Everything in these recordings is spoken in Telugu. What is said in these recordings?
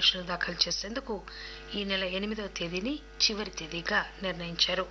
నామినేషన్లు దాఖలు చేసేందుకు ఈ నెల ఎనిమిదవ తేదీని చివరి తేదీగా నిర్ణయించారు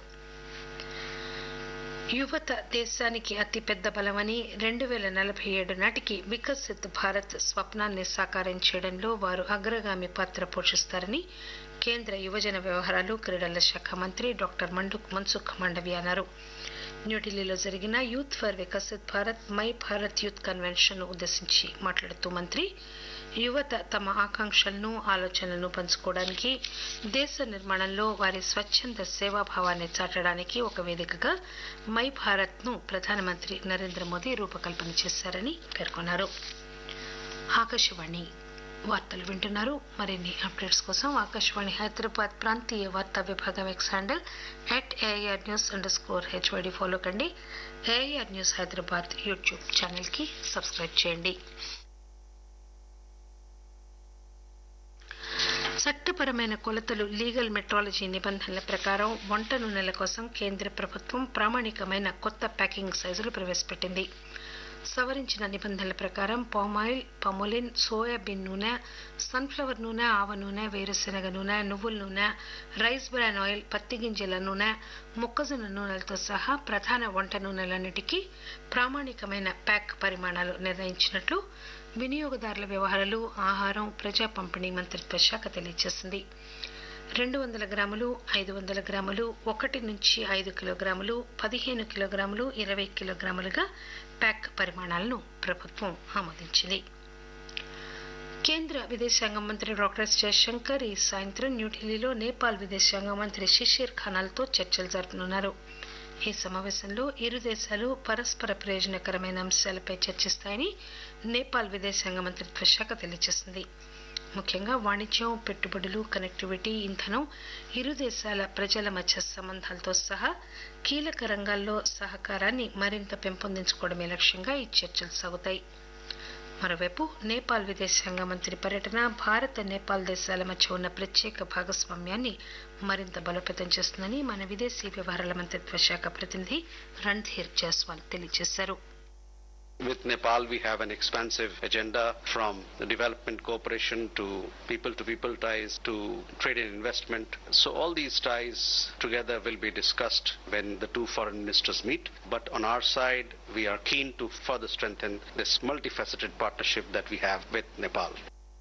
యువత దేశానికి అతిపెద్ద బలమని రెండు వేల నలభై ఏడు నాటికి వికసిత్ భారత్ స్వప్నాన్ని సాకారం చేయడంలో వారు అగ్రగామి పాత్ర పోషిస్తారని కేంద్ర యువజన వ్యవహారాలు క్రీడల శాఖ మంత్రి డాక్టర్ మండుక్ మన్సుఖ్ మండవి అన్నారు న్యూఢిల్లీలో జరిగిన youth for Viksit Bharat my Bharat youth convention ఉద్దేశించి మాట్లాడుతూ మంత్రి యువత తమ ఆకాంక్షలను ఆలోచనలను పంచుకోవడానికి దేశ నిర్మాణంలో వారి స్వచ్ఛంద సేవాభావాన్ని చాటడానికి ఒక వేదికగా మై భారత్ ను ప్రధానమంత్రి నరేంద్ర మోదీ రూపకల్పన చేశారని పేర్కొన్నారు ఆకాశవాణి వార్తలు వింటున్నారు మరిన్ని అప్డేట్స్ కోసం ఆకాశవాణి హైదరాబాద్ ప్రాంతీయ వార్తా విభాగం X handle at A R news underscore H Y D follow కండి ఏఆర్ న్యూస్ హైదరాబాద్ యూట్యూబ్ ఛానల్కి సబ్స్క్రైబ్ చేయండి చట్టపరమైన కొలతలు లీగల్ మెట్రాలజీ నిబంధనల ప్రకారం వంట నూనెల కోసం కేంద్ర ప్రభుత్వం ప్రామాణికమైన కొత్త ప్యాకింగ్ సైజులు ప్రవేశపెట్టింది సవరించిన నిబంధనల ప్రకారం పామాయిల్ పమోలిన్ సోయాబీన్ నూనె సన్ఫ్లవర్ నూనె ఆవ నూనె వేరుశెనగ నూనె నువ్వుల నూనె రైస్ బ్రాన్ ఆయిల్ పత్తి గింజల నూనె మొక్కజొన్న నూనెలతో సహా ప్రధాన వంట నూనెలన్నిటికీ ప్రామాణికమైన ప్యాక్ పరిమాణాలు నిర్ణయించినట్లు వినియోగదారుల వ్యవహారాలు ఆహారం ప్రజా పంపిణీ మంత్రిత్వ శాఖ తెలియజేసింది రెండు వందల గ్రాములు ఐదు వందల గ్రాములు ఒకటి నుంచి ఐదు కిలోగ్రాములు పదిహేను కిలోగ్రాములు ఇరవై కిలోగ్రాములుగా ప్యాక్ పరిమాణాలను ప్రభుత్వం ఆమోదించింది కేంద్ర విదేశాంగ మంత్రి డాక్టర్ ఎస్ జయశంకర్ ఈ సాయంత్రం న్యూఢిల్లీలో నేపాల్ విదేశాంగ మంత్రి షిషిర్ ఖానాల్తో చర్చలు జరుపనున్నారు ఈ సమావేశంలో ఇరు దేశాలు పరస్పర ప్రయోజనకరమైన అంశాలపై చర్చిస్తాయని నేపాల్ విదేశాంగ మంత్రిత్వ శాఖ తెలియజేసింది ముఖ్యంగా వాణిజ్యం పెట్టుబడులు కనెక్టివిటీ ఇంధనం ఇరు దేశాల ప్రజల మధ్య సంబంధాలతో సహా కీలక రంగాల్లో సహకారాన్ని మరింత పెంపొందించుకోవడమే లక్ష్యంగా ఈ చర్చలు సాగుతాయి మరోవైపు నేపాల్ విదేశాంగ మంత్రి పర్యటన భారత్ నేపాల్ దేశాల మధ్య ఉన్న ప్రత్యేక భాగస్వామ్యాన్ని మరింత బలోపేతం చేస్తుందని మన విదేశీ వ్యవహారాల మంత్రిత్వ శాఖ ప్రతినిధి రణ్ధీర్ జైస్వాల్ తెలియజేశారు With Nepal, we have an expansive agenda from the development cooperation to people to people ties to trade and investment. So, all these ties together will be discussed when the two foreign ministers meet. But on our side, we are keen to further strengthen this multifaceted partnership that we have with Nepal.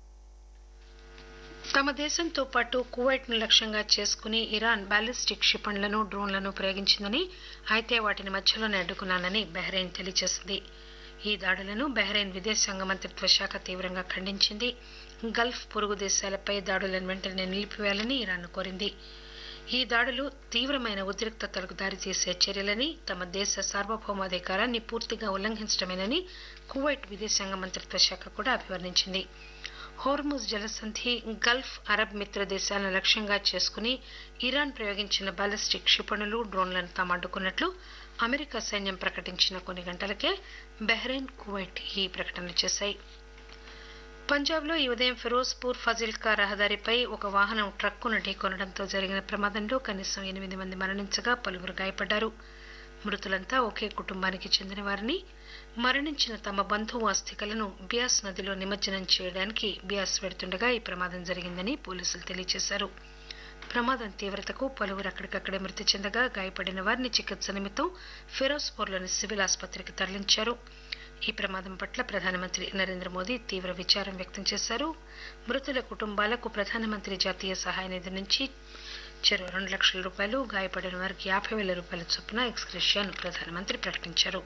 తమ దేశంతో పాటు కువైట్ ను లక్ష్యంగా చేసుకుని ఇరాన్ బాలిస్టిక్ క్షిపణులను డ్రోన్లను ప్రయోగించిందని అయితే వాటిని మధ్యలోనే అడ్డుకున్నానని బహ్రెయిన్ తెలియజేసింది ఈ దాడులను బహ్రెయిన్ విదేశాంగ మంత్రిత్వ శాఖ తీవ్రంగా ఖండించింది గల్ఫ్ పొరుగు దేశాలపై దాడులను వెంటనే నిలిపివేయాలని ఇరాన్ కోరింది ఈ దాడులు తీవ్రమైన ఉద్రిక్తతలకు దారితీసే చర్యలని తమ దేశ సార్వభౌమాధికారాన్ని పూర్తిగా ఉల్లంఘించడమేనని కువైట్ విదేశాంగ మంత్రిత్వ శాఖ కూడా అభివర్ణించింది హోర్ముజ్ జలసంధి గల్ఫ్ అరబ్ మిత్ర దేశాలను లక్ష్యంగా చేసుకుని ఇరాన్ ప్రయోగించిన బాలిస్టిక్ క్షిపణులు డ్రోన్లను తాము అడ్డుకున్నట్లు అమెరికా సైన్యం ప్రకటించిన కొన్ని గంటలకే బహ్రెయిన్ కువైట్ ఈ ప్రకటనలు చేశాయి పంజాబ్లో ఈ ఉదయం ఫిరోజ్పూర్ ఫజిల్కా రహదారిపై ఒక వాహనం ట్రక్కును ఢీకొనడంతో జరిగిన ప్రమాదంలో కనీసం ఎనిమిది మంది మరణించగా పలువురు గాయపడ్డారు మృతులంతా ఒకే కుటుంబానికి చెందిన వారిని మరణించిన తమ బంధువు అస్థికలను బియాస్ నదిలో నిమజ్జనం చేయడానికి బియాస్ వెడుతుండగా ఈ ప్రమాదం జరిగిందని పోలీసులు తెలియజేశారు ప్రమాదం తీవ్రతకు పలువురు అక్కడికక్కడే మృతి చెందగా గాయపడిన వారిని చికిత్స నిమిత్తం ఫిరోజ్పూర్లోని సివిల్ ఆసుపత్రికి తరలించారు ఈ ప్రమాదం పట్ల ప్రధానమంత్రి నరేంద్ర మోదీ తీవ్ర విచారం వ్యక్తం చేశారు మృతుల కుటుంబాలకు ప్రధానమంత్రి జాతీయ సహాయ నిధి నుంచి చెరో రెండు లక్షల రూపాయలు గాయపడిన వారికి యాభై వేల రూపాయల చొప్పున ఎక్స్గ్రెషియాను ప్రధానమంత్రి ప్రకటించారు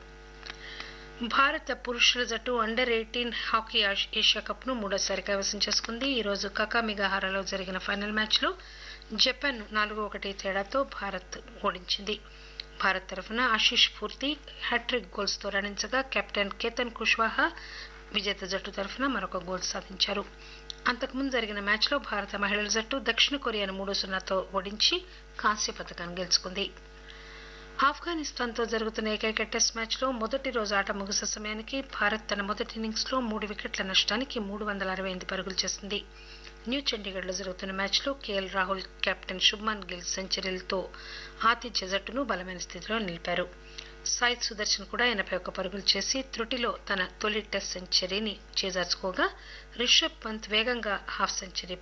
భారత పురుషుల జట్టు under eighteen hockey Asia Cup ను మూడోసారి కైవసం చేసుకుంది ఈ రోజు కకామిగహారాలో జరిగిన ఫైనల్ మ్యాచ్ లో జపాన్ నాలుగు ఒకటి తేడాతో భారత్ ఓడించింది భారత్ తరఫున ఆశీష్ పూర్తి హ్యాట్రిక్ గోల్స్ తో రాణించగా కెప్టెన్ కేతన్ కుష్వాహా విజేత జట్టు తరఫున మరొక గోల్ సాధించారు అంతకుముందు జరిగిన మ్యాచ్లో భారత మహిళల జట్టు దక్షిణ కొరియాను మూడు సున్నాతో ఓడించి కాంస్య పథకాన్ని గెలుచుకుంది ఆఫ్ఘనిస్తాన్తో జరుగుతున్న ఏకైక టెస్ట్ మ్యాచ్లో మొదటి రోజు ఆట ముగిసే సమయానికి భారత్ తన మొదటి ఇన్నింగ్స్లో మూడు వికెట్ల నష్టానికి మూడు వందల అరవై ఎనిమిది పరుగులు చేసింది న్యూ చండీగఢ్లో జరుగుతున్న మ్యాచ్లో కేఎల్ రాహుల్ కెప్టెన్ శుభ్మన్ గిల్ సెంచరీలతో ఆతిథ్య జట్టును బలమైన స్థితిలో నిలిపారు సాయి సుదర్శన్ కూడా ఎనభై ఒక్క పరుగులు చేసి త్రుటిలో తన తొలి టెస్ట్ సెంచరీని చేజార్చుకోగా రిషబ్ పంత్ వేగంగా హాఫ్ సెంచరీ